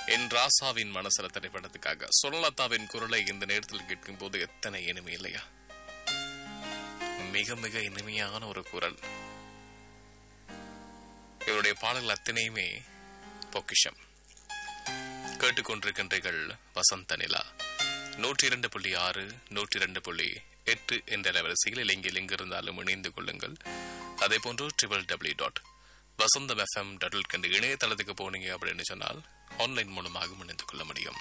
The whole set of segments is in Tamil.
என் ராசாவின் மனசுல திரைப்படத்துக்காக சுரலதாவின் குரலை இந்த நேரத்தில் கேட்கும் போது எத்தனை இனிமை இல்லையா மிக மிக இனிமையான ஒரு குரல் இவருடைய பாடல்கள் அத்தனையுமே பொக்கிஷம் கேட்டுக்கொண்டிருக்கின்றீர்கள் வசந்த நிலா நூற்றி இரண்டு புள்ளி ஆறு நூற்றி இரண்டு புள்ளி எட்டு என்ற வரிசையில் இலங்கையில் எங்கிருந்தாலும் இணைந்து கொள்ளுங்கள் அதே போன்று triple W dot Vasantham FM dot கண்டு இணையதளத்துக்கு போனீங்க அப்படின்னு சொன்னால் ஆன்லைன் மூலமாக இணைந்து கொள்ள முடியும்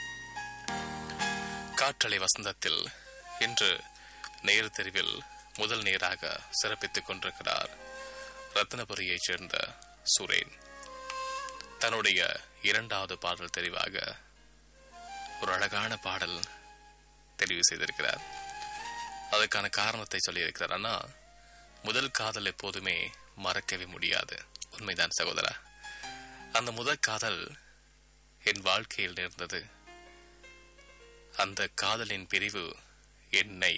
காற்றலை வசந்தத்தில் இன்று நேர் தெரிவில் முதல் நேராக சிறப்பித்துக் கொண்டிருக்கிறார் ரத்னபுரியைச் சேர்ந்த சுரேன் தன்னுடைய இரண்டாவது பாடல் தெரிவாக ஒரு அழகான பாடல் தெரிவு செய்திருக்கிறார் அதுக்கான காரணத்தை சொல்லியிருக்கிறார் ஆனா முதல் காதல் எப்போதுமே மறக்கவே முடியாது உண்மைதான் சகோதரா அந்த முதல் காதல் என் வாழ்க்கையில் நேர்ந்தது அந்த காதலின் பிரிவு என்னை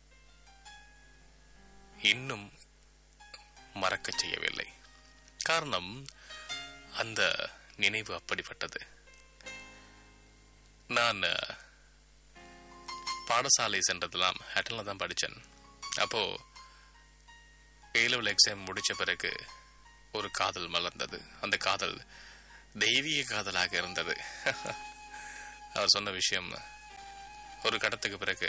இன்னும் மறக்கச் செய்யவில்லை காரணம் அந்த நினைவு அப்படிப்பட்டது நான் அஹ், பாடசாலை சென்றதெல்லாம் ஹேட்டனில் தான் படித்தேன் அப்போ ஏ லெவல் எக்ஸாம் முடிச்ச பிறகு ஒரு காதல் மலர்ந்தது அந்த காதல் தெய்வீக காதலாக இருந்தது அவர் சொன்ன விஷயம் ஒரு கடத்துக்கு பிறகு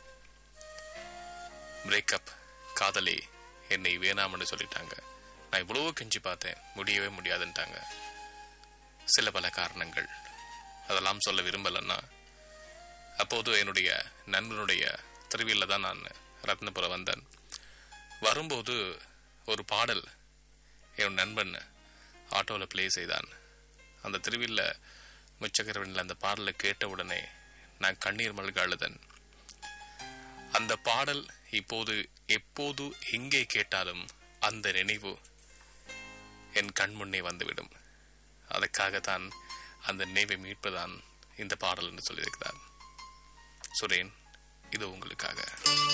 பிரேக்கப் காதலி என்னை வேணாம்னு சொல்லிட்டாங்க நான் இவ்வளவோ கெஞ்சி பார்த்தேன் முடியவே முடியாதுன்ட்டாங்க சில பல காரணங்கள் அதெல்லாம் சொல்ல விரும்பலன்னா அப்போது என்னுடைய நண்பனுடைய திருவியில் தான் நான் ரத்னபுரம் வந்தேன் வரும்போது ஒரு பாடல் என் நண்பன் ஆட்டோவில் ப்ளே செய்தான் அந்த திருவில்ல முச்சக்கரவனில் அந்த பாடலை கேட்ட உடனே நான் கண்ணீர் மல்க அழுதன் அந்த பாடல் இப்போது எப்போது எங்கே கேட்டாலும் அந்த நினைவு என் கண் முன்னே வந்துவிடும் அதற்காகத்தான் அந்த நினைவை மீட்புதான் இந்த பாடல் என்று சொல்லியிருக்கிறார் சுரேன் இது உங்களுக்காக